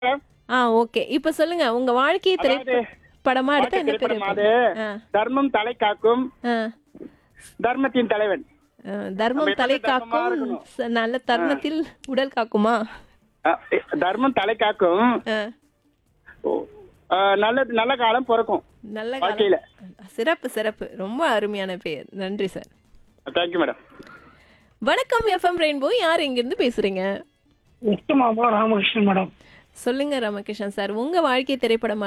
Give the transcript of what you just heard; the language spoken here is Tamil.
ஆ ஓகே இப்ப சொல்லுங்க உங்க வாழ்க்கையை திரைப்படமா எடுத்தா என்ன பேர் அது ஆ தர்மம் தலை காக்கும் ஆ தர்மத்தின் தலைவன் ஆ, தர்மம் தலை காக்கும் ச- நல்ல தர்மத்தில் உடல் காக்குமா அ, தர்மம் தலை காக்கும் ஆ, ஓ, அ, நல்ல நல்ல காலம் பிறக்கும் நல்ல வாழ்க்கையில. காலம். சிறப்பு சிறப்பு ரொம்ப அருமையான பெயர் நன்றி சார் தேங்க்யூ மேடம் வணக்கம் எஃப்எம் ரெயின்போ யார் இங்கிருந்து பேசுறீங்க உத்தமாபா ராமகிருஷ்ணன் மேடம் சொல்லுங்க ராமகிருஷ்ணன் சார் உங்க வாழ்க்கை திரைப்படமா